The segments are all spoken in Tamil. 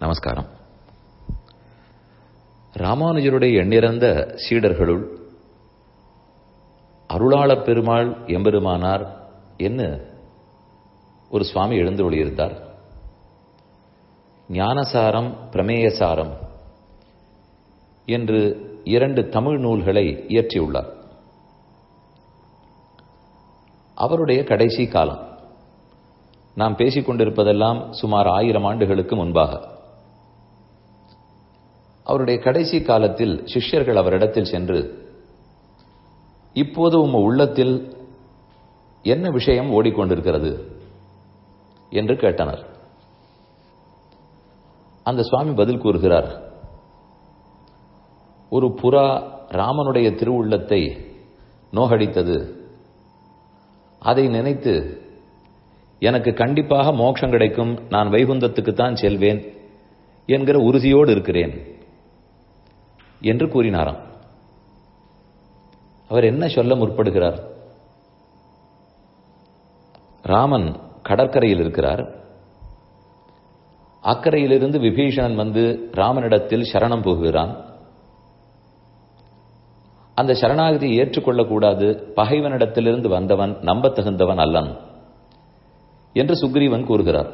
நமஸ்காரம் ராமானுஜருடைய எண்ணிறந்த சீடர்களுள் அருளாளப் பெருமாள் எம்பெருமானார் என்ன ஒரு சுவாமி எழுந்தருளியிருந்தார் ஞானசாரம் பிரமேயசாரம் என்று இரண்டு தமிழ் நூல்களை இயற்றியுள்ளார் அவருடைய கடைசி காலம் நாம் பேசிக் கொண்டிருப்பதெல்லாம் சுமார் ஆயிரம் ஆண்டுகளுக்கு முன்பாக அவருடைய கடைசி காலத்தில் சிஷ்யர்கள் அவரிடத்தில் சென்று இப்போது உம் உள்ளத்தில் என்ன விஷயம் ஓடிக்கொண்டிருக்கிறது என்று கேட்டனர் அந்த சுவாமி பதில் கூறுகிறார் ஒரு புறா ராமனுடைய திருவுள்ளத்தை நோகடித்தது அதை நினைத்து எனக்கு கண்டிப்பாக மோட்சம் கிடைக்கும் நான் வைகுந்தத்துக்குத்தான் செல்வேன் என்கிற உறுதியோடு இருக்கிறேன் என்று கூறினாராம் அவர் என்ன சொல்ல முற்படுகிறார் ராமன் கடற்கரையில் இருக்கிறார் அக்கறையிலிருந்து விபீஷணன் வந்து ராமனிடத்தில் சரணம் போகிறான் அந்த சரணாகதியை ஏற்றுக்கொள்ளக்கூடாது பகைவனிடத்திலிருந்து வந்தவன் நம்ப தகுந்தவன் அல்லன் என்று சுக்ரீவன் கூறுகிறார்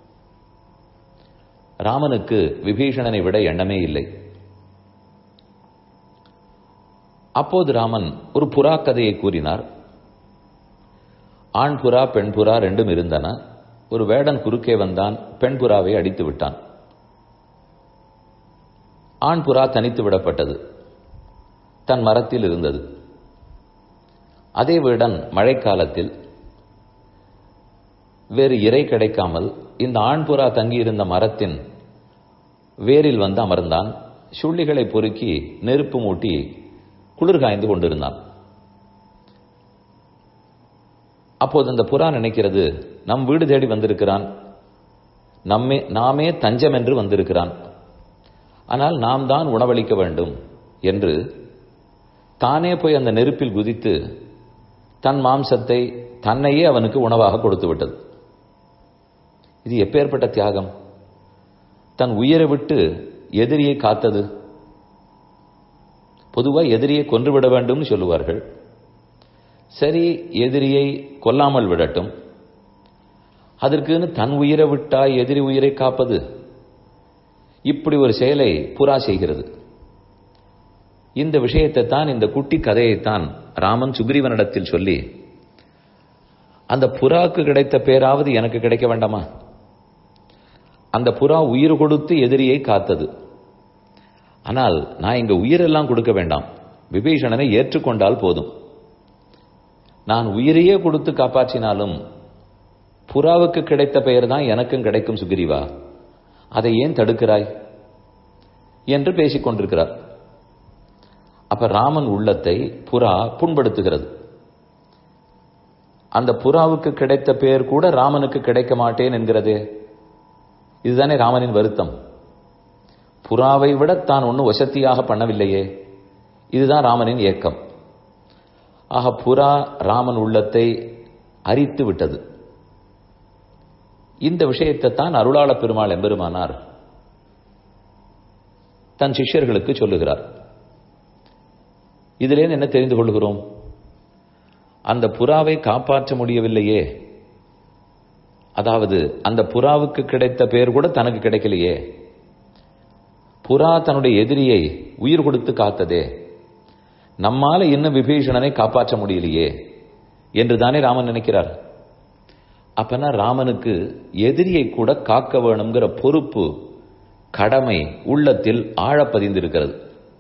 ராமனுக்கு விபீஷணனை விட எண்ணமே இல்லை அப்போது ராமன் ஒரு புறா கதையை கூறினார் ஆண் புறா பெண் புறா ரெண்டும் இருந்தன ஒரு வேடன் குறுக்கே வந்தான் பெண் புறாவை அடித்து விட்டான் ஆண் புறா தனித்து விடப்பட்டது தன் மரத்தில் இருந்தது அதே வேடன் மழைக்காலத்தில் வேறு இறை கிடைக்காமல் இந்த ஆண் புறா தங்கியிருந்த மரத்தின் வேரில் வந்து அமர்ந்தான் சுள்ளிகளை பொறுக்கி நெருப்பு மூட்டி குளிர் காய்ந்து கொண்டிருந்தான் அப்போது அந்த புறா நினைக்கிறது நம் வீடு தேடி வந்திருக்கிறான் நம்மே நாமே தஞ்சம் என்று வந்திருக்கிறான் ஆனால் நாம் தான் உணவளிக்க வேண்டும் என்று தானே போய் அந்த நெருப்பில் குதித்து தன் மாம்சத்தை தன்னையே அவனுக்கு உணவாக கொடுத்து விட்டது இது எப்பேற்பட்ட தியாகம் தன் உயிரை விட்டு எதிரியை காத்தது பொதுவாக எதிரியை கொன்றுவிட வேண்டும் சொல்லுவார்கள் சரி எதிரியை கொல்லாமல் விடட்டும் அதற்குன்னு தன் உயிரை விட்டா எதிரி உயிரை காப்பது இப்படி ஒரு செயலை புறா செய்கிறது இந்த விஷயத்தை தான் இந்த குட்டி கதையைத்தான் ராமன் சுக்ரீவனிடத்தில் சொல்லி அந்த புறாக்கு கிடைத்த பேராவது எனக்கு கிடைக்க வேண்டாமா அந்த புறா உயிர் கொடுத்து எதிரியை காத்தது ஆனால் நான் இங்க உயிரெல்லாம் கொடுக்க வேண்டாம் விபீஷணனை ஏற்றுக்கொண்டால் போதும் நான் உயிரையே கொடுத்து காப்பாற்றினாலும் புறாவுக்கு கிடைத்த பெயர் தான் எனக்கும் கிடைக்கும் சுகிரிவா அதை ஏன் தடுக்கிறாய் என்று பேசிக் கொண்டிருக்கிறார் அப்ப ராமன் உள்ளத்தை புறா புண்படுத்துகிறது அந்த புறாவுக்கு கிடைத்த பெயர் கூட ராமனுக்கு கிடைக்க மாட்டேன் என்கிறதே இதுதானே ராமனின் வருத்தம் புறாவை விட தான் ஒன்றும் வசத்தியாக பண்ணவில்லையே இதுதான் ராமனின் ஏக்கம் ஆக புறா ராமன் உள்ளத்தை அரித்து விட்டது இந்த விஷயத்தை தான் அருளாள பெருமாள் எம்பெருமானார் தன் சிஷ்யர்களுக்கு சொல்லுகிறார் இதிலேருந்து என்ன தெரிந்து கொள்கிறோம் அந்த புறாவை காப்பாற்ற முடியவில்லையே அதாவது அந்த புறாவுக்கு கிடைத்த பெயர் கூட தனக்கு கிடைக்கலையே புறா தன்னுடைய எதிரியை உயிர் கொடுத்து காத்ததே நம்மால இன்னும் விபீஷணனை காப்பாற்ற முடியலையே என்று தானே ராமன் நினைக்கிறார் அப்பனா ராமனுக்கு எதிரியை கூட காக்க வேணுங்கிற பொறுப்பு கடமை உள்ளத்தில் ஆழப்பதிந்திருக்கிறது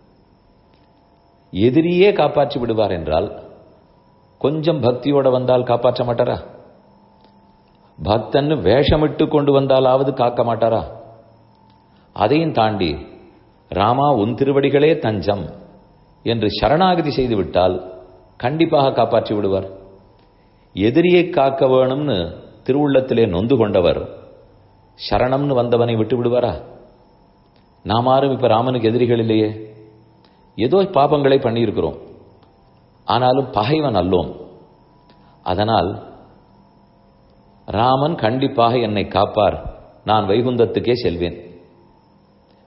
எதிரியே காப்பாற்றி விடுவார் என்றால் கொஞ்சம் பக்தியோட வந்தால் காப்பாற்ற மாட்டாரா பக்தன்னு வேஷமிட்டு கொண்டு வந்தாலாவது காக்க மாட்டாரா அதையும் தாண்டி ராமா உன் திருவடிகளே தஞ்சம் என்று சரணாகதி செய்துவிட்டால் கண்டிப்பாக காப்பாற்றி விடுவார் எதிரியை காக்க வேணும்னு திருவுள்ளத்திலே நொந்து கொண்டவர் சரணம்னு வந்தவனை விட்டு விடுவாரா நாமாரும் இப்ப ராமனுக்கு எதிரிகள் இல்லையே ஏதோ பாபங்களை பண்ணியிருக்கிறோம் ஆனாலும் பகைவன் அல்லோம் அதனால் ராமன் கண்டிப்பாக என்னை காப்பார் நான் வைகுந்தத்துக்கே செல்வேன்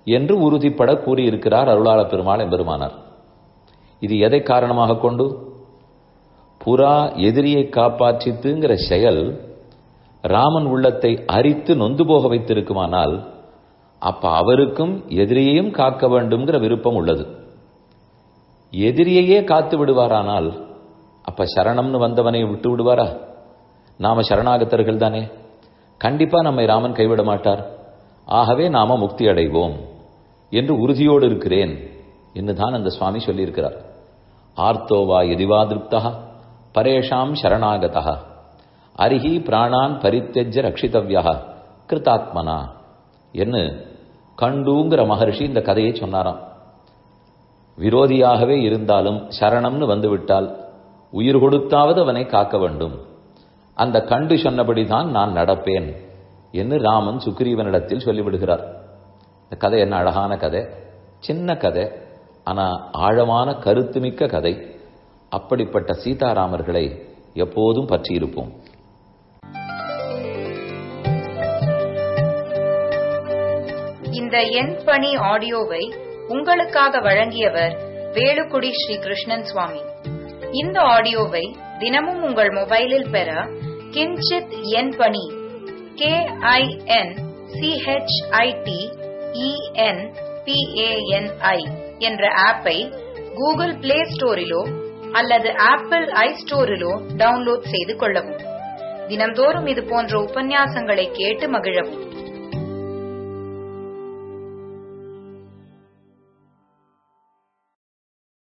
என்று உறுதிப்பட கூறியிருக்கிறார் அருளாள பெருமாள் எம்பெருமானார் இது எதை காரணமாக கொண்டு புறா எதிரியை காப்பாற்றித்துங்கிற செயல் ராமன் உள்ளத்தை அரித்து நொந்து போக வைத்திருக்குமானால் அப்ப அவருக்கும் எதிரியையும் காக்க வேண்டும்ங்கிற விருப்பம் உள்ளது எதிரியையே காத்து விடுவாரானால் அப்ப சரணம்னு வந்தவனை விட்டு விடுவாரா நாம சரணாகத்தர்கள் தானே கண்டிப்பா நம்மை ராமன் கைவிட மாட்டார் ஆகவே நாம முக்தி அடைவோம் என்று உறுதியோடு இருக்கிறேன் என்று தான் அந்த சுவாமி சொல்லியிருக்கிறார் ஆர்த்தோவா எதிவா திருப்தா பரேஷாம் சரணாகதா அரிஹி பிராணான் பரித்தெஜ்ஜ ரட்சிதவ்யா கிருத்தாத்மனா என்று கண்டுங்கிற மகர்ஷி இந்த கதையை சொன்னாராம் விரோதியாகவே இருந்தாலும் சரணம்னு வந்துவிட்டால் உயிர் கொடுத்தாவது அவனை காக்க வேண்டும் அந்த கண்டு சொன்னபடிதான் நான் நடப்பேன் என்று ராமன் சுக்ரீவனிடத்தில் சொல்லிவிடுகிறார் இந்த கதை என்ன அழகான கதை சின்ன கதை ஆனா ஆழமான கருத்துமிக்க கதை அப்படிப்பட்ட சீதாராமர்களை எப்போதும் பற்றியிருப்போம் இந்த எண் பணி ஆடியோவை உங்களுக்காக வழங்கியவர் வேலுக்குடி ஸ்ரீ கிருஷ்ணன் சுவாமி இந்த ஆடியோவை தினமும் உங்கள் மொபைலில் பெற கிஞ்சித் எண் பணி கே ஐ என் சிஹெச்ஐடி இஎன் பிஏஎன்ஐ என்ற ஆப்பை கூகுள் பிளே ஸ்டோரிலோ அல்லது ஆப்பிள் ஐ ஸ்டோரிலோ டவுன்லோட் செய்து கொள்ளவும் தினந்தோறும் இது போன்ற உபன்யாசங்களை கேட்டு மகிழவும்